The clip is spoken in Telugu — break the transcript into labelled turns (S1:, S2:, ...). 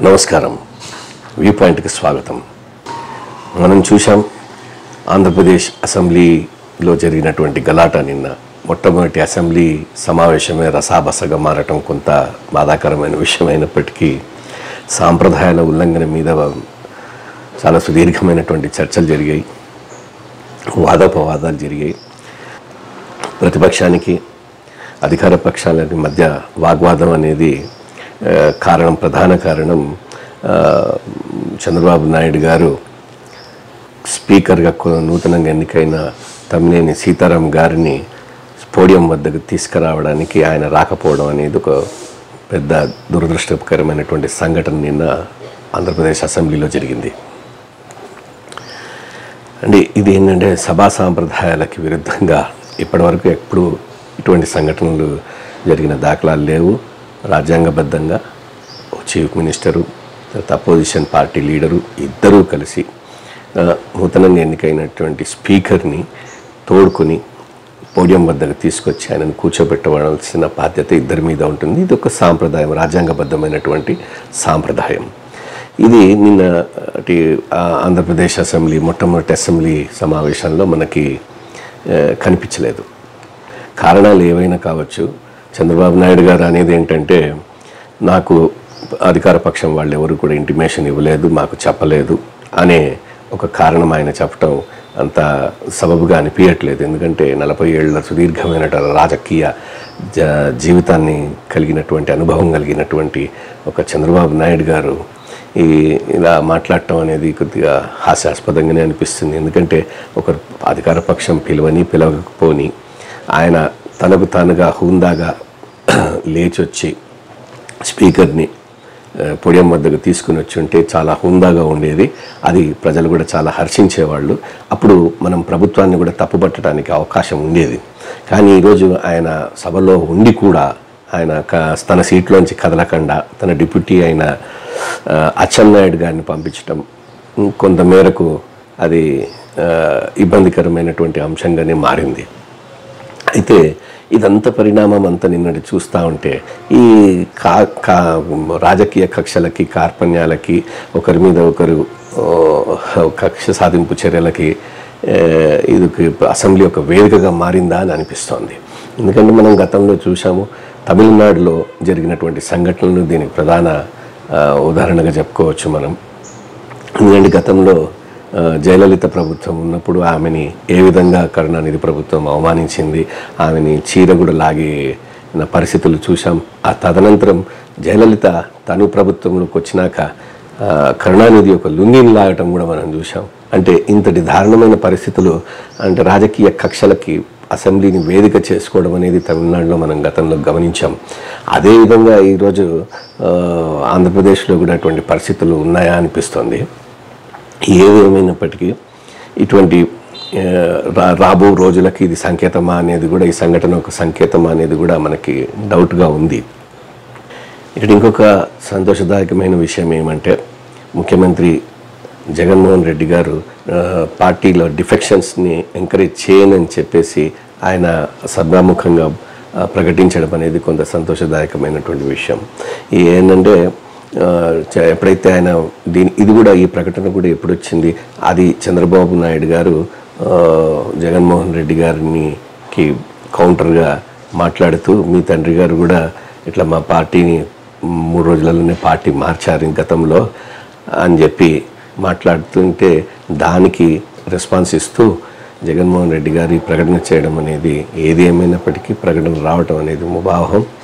S1: నమస్కారం వ్యూ పాయింట్కి స్వాగతం మనం చూసాం ఆంధ్రప్రదేశ్ అసెంబ్లీలో జరిగినటువంటి గలాట నిన్న మొట్టమొదటి అసెంబ్లీ సమావేశమే రసాబసగా మారటం కొంత బాధాకరమైన విషయం అయినప్పటికీ సాంప్రదాయాల ఉల్లంఘన మీద చాలా సుదీర్ఘమైనటువంటి చర్చలు జరిగాయి వాదోపవాదాలు జరిగాయి ప్రతిపక్షానికి అధికార పక్షాలకి మధ్య వాగ్వాదం అనేది ఆ, కారణం ప్రధాన కారణం ఆ, చంద్రబాబు నాయుడు గారు స్పీకర్గా కొ- నూతనంగా ఎన్నికైన తమ్మినేని సీతారాం గారిని పోడియం వద్దకు తీసుకురావడానికి ఆయన రాకపోవడం అనేది ఒక పెద్ద దురదృష్టకరమైనటువంటి సంఘటన నిన్న ఆంధ్రప్రదేశ్ అసెంబ్లీలో జరిగింది అంటే ఇది ఏంటంటే సభా సాంప్రదాయాలకి విరుద్ధంగా ఇప్పటివరకు ఎప్పుడు ఇటువంటి సంఘటనలు జరిగిన దాఖలాలు లేవు రాజ్యాంగబద్ధంగా ఓ చీఫ్ మినిస్టరు తర్వాత అపోజిషన్ పార్టీ లీడరు ఇద్దరూ కలిసి ఆ, నూతనంగా ఎన్నికైనటువంటి స్పీకర్ని తోడుకొని పోడియం వద్దకు తీసుకొచ్చి ఆయనను కూర్చోబెట్టవలసిన బాధ్యత ఇద్దరి మీద ఉంటుంది ఇది ఒక సాంప్రదాయం రాజ్యాంగబద్ధమైనటువంటి సాంప్రదాయం ఇది నిన్న అటు ఆ, ఆంధ్రప్రదేశ్ అసెంబ్లీ మొట్టమొదటి అసెంబ్లీ సమావేశంలో మనకి ఆ, కనిపించలేదు కారణాలు ఏవైనా కావచ్చు చంద్రబాబు నాయుడు గారు అనేది ఏంటంటే నాకు అధికార పక్షం వాళ్ళు ఎవరు కూడా ఇంటిమేషన్ ఇవ్వలేదు మాకు చెప్పలేదు అనే ఒక కారణం ఆయన చెప్పటం అంత సబబుగా అనిపించట్లేదు ఎందుకంటే నలభై ఏళ్ళ సుదీర్ఘమైన రాజకీయ జ జీవితాన్ని కలిగినటువంటి అనుభవం కలిగినటువంటి ఒక చంద్రబాబు నాయుడు గారు ఈ ఇలా మాట్లాడటం అనేది కొద్దిగా హాస్యాస్పదంగానే అనిపిస్తుంది ఎందుకంటే ఒక అధికార పక్షం పిలవని పిలవకపోని ఆయన తనకు తానుగా హుందాగా లేచొచ్చి స్పీకర్ని ఆ, పొడియం వద్దకు తీసుకుని వచ్చి ఉంటే చాలా హుందాగా ఉండేది అది ప్రజలు కూడా చాలా హర్షించేవాళ్ళు అప్పుడు మనం ప్రభుత్వాన్ని కూడా తప్పుపట్టడానికి అవకాశం ఉండేది కానీ ఈరోజు ఆయన సభలో ఉండి కూడా ఆయన క- తన సీట్లోంచి కదలకుండా తన డిప్యూటీ అయిన ఆ, అచ్చెన్నాయుడు గారిని పంపించడం ఉం, కొంత మేరకు అది ఆ, ఇబ్బందికరమైనటువంటి అంశంగానే మారింది అయితే ఇదంతా పరిణామం అంతా నిన్నటి చూస్తూ ఉంటే ఈ కా కా రాజకీయ కక్షలకి కార్పణ్యాలకి ఒకరి మీద ఒకరు ఓ, కక్ష సాధింపు చర్యలకి ఏ, ఇది ఒక అసెంబ్లీ ఒక వేదికగా మారిందా అని అనిపిస్తోంది ఎందుకంటే మనం గతంలో చూసాము తమిళనాడులో జరిగినటువంటి సంఘటనలు దీనికి ప్రధాన ఆ, ఉదాహరణగా చెప్పుకోవచ్చు మనం ఎందుకంటే గతంలో ఆ, జయలలిత ప్రభుత్వం ఉన్నప్పుడు ఆమెని ఏ విధంగా కరుణానిధి ప్రభుత్వం అవమానించింది ఆమెని చీర కూడా లాగిన పరిస్థితులు చూసాం ఆ తదనంతరం జయలలిత తను ప్రభుత్వంలోకి వచ్చినాక ఆ, కరుణానిధి ఒక లుంగిని లాగటం కూడా మనం చూసాం అంటే ఇంతటి దారుణమైన పరిస్థితులు అంటే రాజకీయ కక్షలకి అసెంబ్లీని వేదిక చేసుకోవడం అనేది తమిళనాడులో మనం గతంలో గమనించాం అదేవిధంగా ఈరోజు ఆ, ఆంధ్రప్రదేశ్లో కూడా అటువంటి పరిస్థితులు ఉన్నాయా అనిపిస్తోంది ఏదేమైనప్పటికీ ఇటువంటి ఆ, రా రాబో రోజులకి ఇది సంకేతమా అనేది కూడా ఈ సంఘటన ఒక సంకేతమా అనేది కూడా మనకి డౌట్గా ఉంది ఇక్కడ ఇంకొక సంతోషదాయకమైన విషయం ఏమంటే ముఖ్యమంత్రి జగన్మోహన్ రెడ్డి గారు ఆ, పార్టీలో డిఫెక్షన్స్ని ఎంకరేజ్ చేయనని చెప్పేసి ఆయన సభాముఖంగా ఆ, ప్రకటించడం అనేది కొంత సంతోషదాయకమైనటువంటి విషయం ఈ ఏంటంటే ఆ, చ- ఎప్పుడైతే ఆయన దీని ఇది కూడా ఈ ప్రకటన కూడా ఎప్పుడు వచ్చింది అది చంద్రబాబు నాయుడు గారు ఆ, జగన్మోహన్ రెడ్డి గారినికి కౌంటర్గా మాట్లాడుతూ మీ తండ్రి గారు కూడా ఇట్లా మా పార్టీని మూడు రోజులలోనే పార్టీ మార్చారు గతంలో అని చెప్పి మాట్లాడుతుంటే దానికి రెస్పాన్స్ ఇస్తూ జగన్మోహన్ రెడ్డి గారి ప్రకటన చేయడం అనేది ఏది ఏమైనప్పటికీ ప్రకటన రావటం అనేది ముభావహం